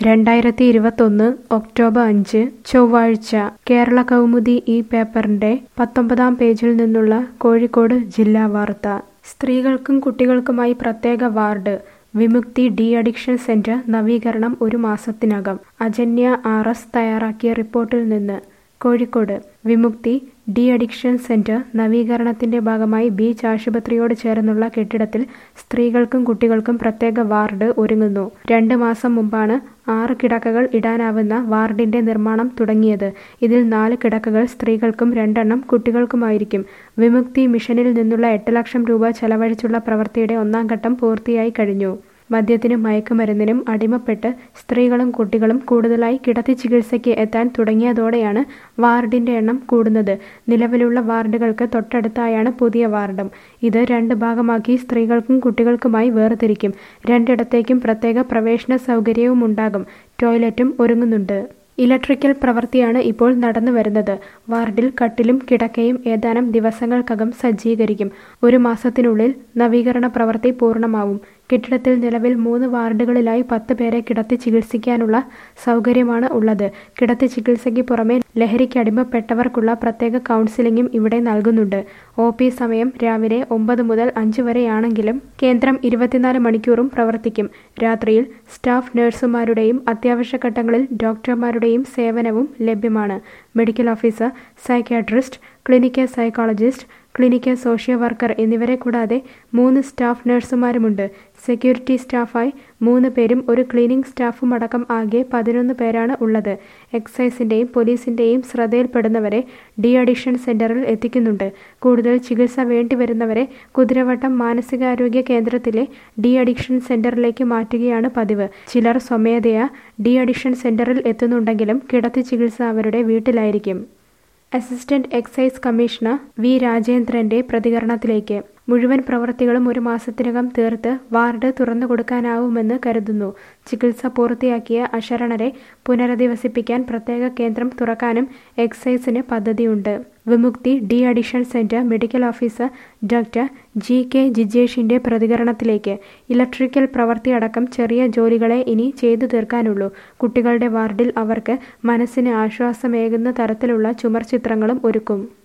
രണ്ടായിരത്തി ഇരുപത്തൊന്ന് ഒക്ടോബർ അഞ്ച് ചൊവ്വാഴ്ച കേരള കൗമുദി ഈ പേപ്പറിന്റെ പത്തൊമ്പതാം പേജിൽ നിന്നുള്ള കോഴിക്കോട് ജില്ലാ വാർത്ത സ്ത്രീകൾക്കും കുട്ടികൾക്കുമായി പ്രത്യേക ward Vimukthi de addiction centre നവീകരണം ഒരു മാസത്തിനകം അജന്യ ആർ എസ് തയ്യാറാക്കിയ റിപ്പോർട്ടിൽ നിന്ന് Kozhikode Vimukthi de addiction centre നവീകരണത്തിന്റെ ഭാഗമായി ബീച്ച് ആശുപത്രിയോട് ചേർന്നുള്ള കെട്ടിടത്തിൽ സ്ത്രീകൾക്കും കുട്ടികൾക്കും പ്രത്യേക വാർഡ് ഒരുങ്ങുന്നു രണ്ട് മാസം മുമ്പാണ് ആറ് കിടക്കകൾ ഇടാനാവുന്ന വാർഡിന്റെ നിർമ്മാണം തുടങ്ങിയത് ഇതിൽ നാല് കിടക്കകൾ സ്ത്രീകൾക്കും രണ്ടെണ്ണം കുട്ടികൾക്കുമായിരിക്കും വിമുക്തി മിഷനിൽ നിന്നുള്ള എട്ട് ലക്ഷം രൂപ ചെലവഴിച്ചുള്ള പ്രവൃത്തിയുടെ ഒന്നാം ഘട്ടം പൂർത്തിയായി കഴിഞ്ഞു മദ്യത്തിനും മയക്കുമരുന്നിനും അടിമപ്പെട്ട് സ്ത്രീകളും കുട്ടികളും കൂടുതലായി കിടത്തി ചികിത്സയ്ക്ക് എത്താൻ തുടങ്ങിയതോടെയാണ് വാർഡിന്റെ എണ്ണം കൂടുന്നത് നിലവിലുള്ള വാർഡുകൾക്ക് തൊട്ടടുത്തായാണ് പുതിയ വാർഡും ഇത് രണ്ട് ഭാഗമാക്കി സ്ത്രീകൾക്കും കുട്ടികൾക്കുമായി വേർതിരിക്കും രണ്ടിടത്തേക്കും പ്രത്യേക പ്രവേശന സൗകര്യവും ഉണ്ടാകും ടോയ്ലറ്റും ഒരുങ്ങുന്നുണ്ട് ഇലക്ട്രിക്കൽ പ്രവൃത്തിയാണ് ഇപ്പോൾ നടന്നു വരുന്നത് വാർഡിൽ കട്ടിലും കിടക്കയും ഏതാനും ദിവസങ്ങൾക്കകം സജ്ജീകരിക്കും ഒരു മാസത്തിനുള്ളിൽ നവീകരണ പ്രവൃത്തി പൂർണ്ണമാവും കെട്ടിടത്തിൽ നിലവിൽ മൂന്ന് വാർഡുകളിലായി പത്ത് പേരെ കിടത്തി ചികിത്സിക്കാനുള്ള സൗകര്യമാണ് ഉള്ളത് കിടത്തി ചികിത്സയ്ക്ക് പുറമെ ലഹരിക്ക് അടിമപ്പെട്ടവർക്കുള്ള പ്രത്യേക കൗൺസിലിംഗും ഇവിടെ നൽകുന്നുണ്ട് ഒ പി സമയം രാവിലെ ഒമ്പത് മുതൽ അഞ്ച് വരെയാണെങ്കിലും കേന്ദ്രം ഇരുപത്തിനാല് മണിക്കൂറും പ്രവർത്തിക്കും രാത്രിയിൽ സ്റ്റാഫ് നഴ്സുമാരുടെയും അത്യാവശ്യ ഘട്ടങ്ങളിൽ ഡോക്ടർമാരുടെയും സേവനവും ലഭ്യമാണ് medical officer psychiatrist clinical psychologist clinical social worker എന്നിവരെ കൂടാതെ മൂന്ന് സ്റ്റാഫ് നഴ്സുമാരുമുണ്ട് സെക്യൂരിറ്റി സ്റ്റാഫായി മൂന്ന് പേരും ഒരു ക്ലീനിംഗ് സ്റ്റാഫും അടക്കം ആകെ പതിനൊന്ന് പേരാണ് ഉള്ളത് എക്സൈസിന്റെയും പോലീസിന്റെയും ശ്രദ്ധയിൽപ്പെടുന്നവരെ ഡി അഡിക്ഷൻ സെന്ററിൽ എത്തിക്കുന്നുണ്ട് കൂടുതൽ ചികിത്സ വേണ്ടിവരുന്നവരെ കുതിരവട്ടം മാനസികാരോഗ്യ കേന്ദ്രത്തിലെ ഡി അഡിക്ഷൻ സെന്ററിലേക്ക് മാറ്റുകയാണ് പതിവ് ചിലർ സ്വമേധയാ ഡി അഡിക്ഷൻ സെന്ററിൽ എത്തുന്നുണ്ടെങ്കിലും കിടത്തി ചികിത്സ അവരുടെ വീട്ടിലായിരിക്കും അസിസ്റ്റന്റ് എക്സൈസ് കമ്മീഷണർ വി രാജേന്ദ്രന്റെ പ്രതികരണത്തിലേക്ക് മുഴുവൻ പ്രവൃത്തികളും ഒരു മാസത്തിനകം തീർത്ത് വാർഡ് തുറന്നു കൊടുക്കാനാവുമെന്ന് കരുതുന്നു ചികിത്സ പൂർത്തിയാക്കിയ അശരണരെ പുനരധിവസിപ്പിക്കാൻ പ്രത്യേക കേന്ദ്രം തുറക്കാനും എക്സൈസിന് പദ്ധതിയുണ്ട് Vimukthi de addiction centre medical officer doctor G K ജിജേഷിന്റെ പ്രതികരണത്തിലേക്ക് ഇലക്ട്രിക്കൽ പ്രവൃത്തി അടക്കം ചെറിയ ജോലികളെ ഇനി ചെയ്തു തീർക്കാനുള്ളൂ കുട്ടികളുടെ വാർഡിൽ അവർക്ക് മനസ്സിന് ആശ്വാസമേകുന്ന തരത്തിലുള്ള ചുമർ ചിത്രങ്ങളും ഒരുക്കും